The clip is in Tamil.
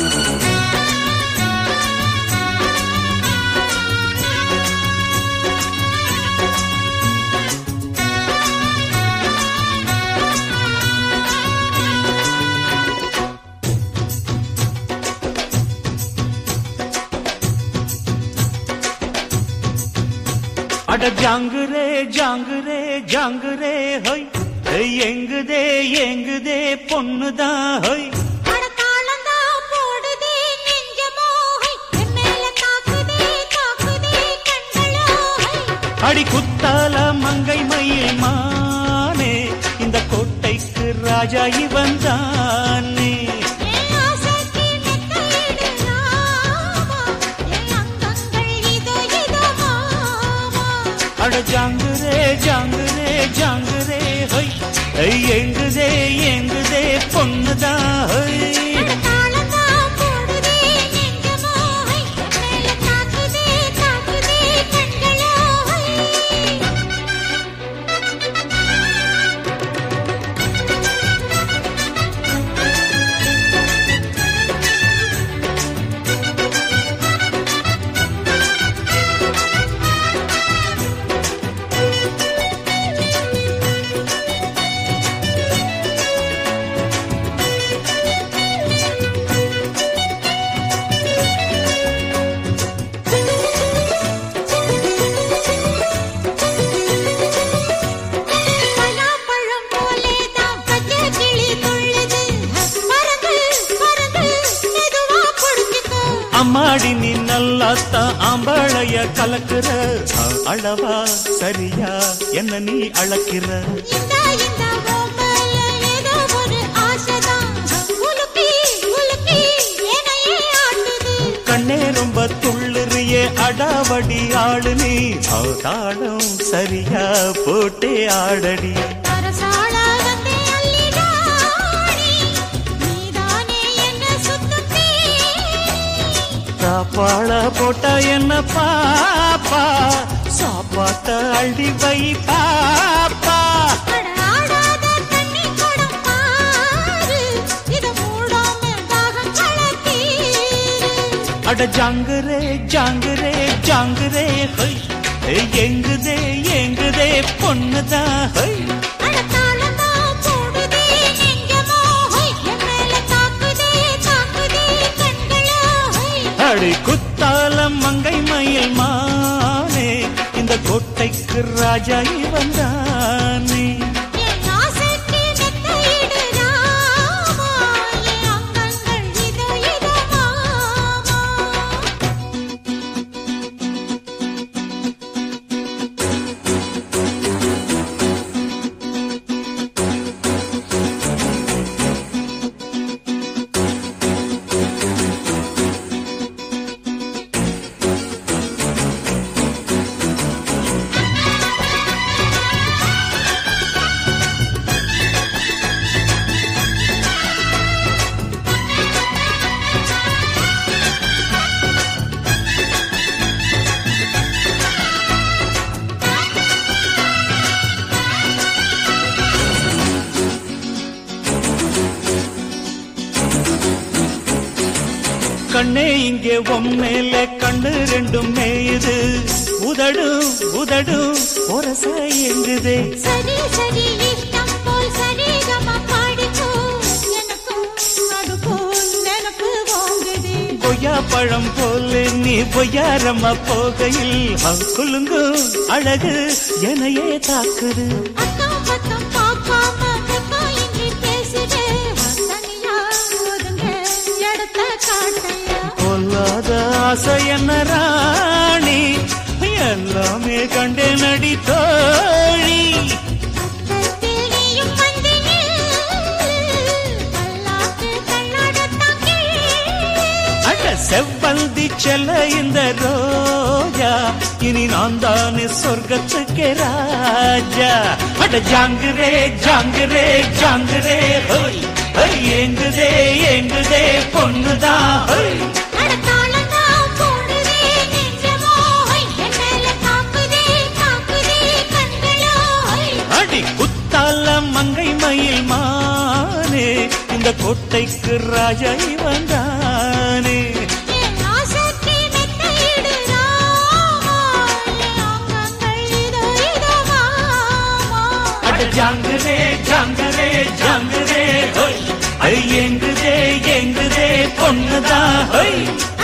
அட ஜாங்குரே ஜாங்குரே ஜாங்குரே ஹொய் ஏய், எங்குதே எங்குதே பொண்ணுதான் ஹொய் அட தாளந்தா போடுதே நெஞ்சமோகை என் மேல தாக்குதே தாக்குதே கண்களோகை அடி குத்தால மங்கை மயில் மானே இந்த கோட்டைக்கு ராஜா இவன் தானே என் ஆசைக்கு மெத்தையிடு ராமா என் அங்கங்கள் இதோ இதோ மாமா அட ஜாங்குரே ஜாங்குரே ஜாங்குரே ஹொய் ஏய், எங்குதே எங்குதே பொண்ணுதான் ஹொய் அட தாளந்தா போடுதே நெஞ்சமோகை என் மேல தாக்குதே தாக்குதே கண்களோகை பலாப்பழம் போலேதான் பச்சை கிளி துள்ளுது பறந்து பறந்து மெதுவா புடிச்சுக்கோ அம்மாடி நீ நல்லாத்தான் ஆம்பாளைய கலக்குற அளவா சரியா என்ன நீ அளக்கிற இந்த இந்த ஓமல ஏதோ ஒரு ஆசைதான் உலுக்கி உலுக்கி என்னையே ஆட்டுது கண்ணே ரொம்ப துள்ளுறியே அடாவடி ஆடு நீ தாளம் சரியா போட்டே ஆடடி அரசாள வந்தே அள்ளிடாடி நீதானே என்ன சுத்தத்தே சாப்பாள போட்டா என்ன பாப்பா சாப்பாட்ட அள்ளி வை பாப்பா ஆடாத தண்ணி குடம் பாரு இத மூடாம தாகம் கலத்தீரு அட ஜாங்குரே ஜாங்குரே ஜாங்குரே ஹொய் ஏய், எங்குதே எங்குதே பொண்ணுதான் ஹொய் அடத்தாளந்தா போடுதே நெஞ்சமோ ஹொய் என் மேல தாக்குதே தாக்குதே கண்களோ ஹொய் அடி குத்தாலம் மங்கை மயில் மானே இந்த கோட்டைக்கு ராஜா இவன் தானே என் ஆசைக்கு மெத்தையிடு ராமா என் அங்கங்கள் இதோ இதோ மாமா கண்ணே இங்கே உம்மேல கண்ணு ரெண்டும் மேயுது உதடும் உதடும் ஒரச எங்குதே சரி சரி இஷ்டம் போல் சரிகம பாடிக்கோ எனக்கும் அது போல் நினப்பு வாங்குதே பொய்யா பழம் போல நீ பொய்யாரம்மா போகையில் அவ் குலுங்கும் அழகு எனையே தாக்குது அக்கம் பக்கம் பார்க்காம வெக்கம் இன்றி பேசுதே தனியா ஒதுங்க இடத்த காட்டையா பொல்லாத ஆசை என்ன ராணி எல்லாமே கண்டே நடி தோழி பக்கத்தில் நீயும் வந்து நில்லு. பல்லாக்கு கண்ணாடத்தான் கிள்ளு. அட செவ்வந்தி செல்ல இந்த ரோஜா இனி நான் தானே சொர்க்கத்துக்கு ராஜா அட ஜாங்குரே ஜாங்குரே ஜாங்குரே ஹோய் ஹோய் ஏங்குதே ஏங்குதே பொண்ணுதா ஹோய் அட தாளந்தான் போடுதே நெஞ்சமோ ஹொய். என் மேல தாக்குதே தாக்குதே கண்களோ ஹொய். அடி குத்தால மங்கை மயில் மானே இந்த கோட்டைக்கு ராஜா வந்தானே கண்ணனே என் ஆசைக்கு மெத்தையிடு ராமா என் அங்கங்கள் இதோ இதோ மாமா அட ஜாங்கரே ஜாங்கரே ஜாங்கரே ஹோய் ஐ எங்குதே எங்குதே பொண்ணுதா ஹோய்